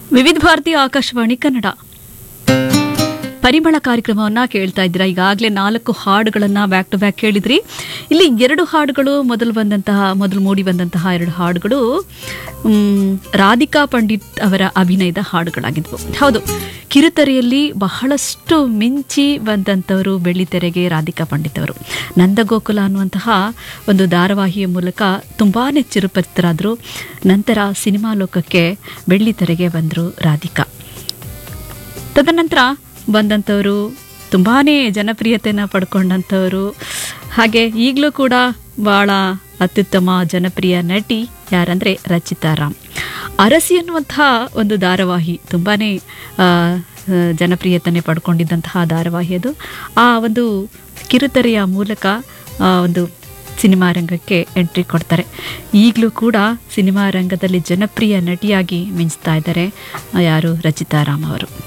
ವಿವಿಧ ಭಾರತಿ ಆಕಾಶವಾಣಿ ಕನ್ನಡ ಪರಿಮಳ ಕಾರ್ಯಕ್ರಮವನ್ನ ಕೇಳ್ತಾ ಇದ್ದೀರಾ ಈಗಾಗಲೇ ನಾಲ್ಕು ಹಾಡುಗಳನ್ನ ಬ್ಯಾಕ್ ಟು ಬ್ಯಾಕ್ ಕೇಳಿದ್ರಿ ಇಲ್ಲಿ ಎರಡು ಹಾಡುಗಳು ಮೊದಲು ಬಂದಂತಹ ಮೊದಲು ಮೂಡಿ ಬಂದಂತಹ ಎರಡು ಹಾಡುಗಳು ಮ್, ರಾಧಿಕಾ ಪಂಡಿತ್ ಅವರ ಅಭಿನಯದ ಹಾಡುಗಳಾಗಿದ್ವು ಹೌದು ಕಿರುತೆರೆಯಲ್ಲಿ ಬಹಳಷ್ಟು ಮಿಂಚಿ ಬಂದಂಥವರು ಬೆಳ್ಳಿತೆರೆಗೆ ರಾಧಿಕಾ ಪಂಡಿತ್ ಅವರು ನಂದಗೋಕುಲ ಅನ್ನುವಂತಹ ಒಂದು ಧಾರಾವಾಹಿಯ ಮೂಲಕ ತುಂಬಾನೇ ಚಿರುಪರಿತರಾದರು ನಂತರ ಸಿನಿಮಾ ಲೋಕಕ್ಕೆ ಬೆಳ್ಳಿತೆರೆಗೆ ಬಂದರು ರಾಧಿಕಾ ತದನಂತರ ಬಂದಂಥವರು ತುಂಬಾ ಜನಪ್ರಿಯತೆಯನ್ನು ಪಡ್ಕೊಂಡಂಥವರು ಹಾಗೆ ಈಗಲೂ ಕೂಡ ಭಾಳ ಅತ್ಯುತ್ತಮ ಜನಪ್ರಿಯ ನಟಿ ಯಾರಂದರೆ ರಚಿತಾ ರಾಮ್ ಅರಸಿ ಅನ್ನುವಂತಹ ಒಂದು ಧಾರಾವಾಹಿ ತುಂಬಾ ಜನಪ್ರಿಯತೆಯನ್ನು ಪಡ್ಕೊಂಡಿದ್ದಂತಹ ಧಾರಾವಾಹಿ ಅದು ಆ ಒಂದು ಕಿರುತೆರೆಯ ಮೂಲಕ ಆ ಒಂದು ಸಿನಿಮಾ ರಂಗಕ್ಕೆ ಎಂಟ್ರಿ ಕೊಡ್ತಾರೆ ಈಗಲೂ ಕೂಡ ಸಿನಿಮಾ ರಂಗದಲ್ಲಿ ಜನಪ್ರಿಯ ನಟಿಯಾಗಿ ಮಿಂಚ್ತಾ ಇದ್ದಾರೆ ಆ, ಯಾರು ರಚಿತಾ ರಾಮ್ ಅವರು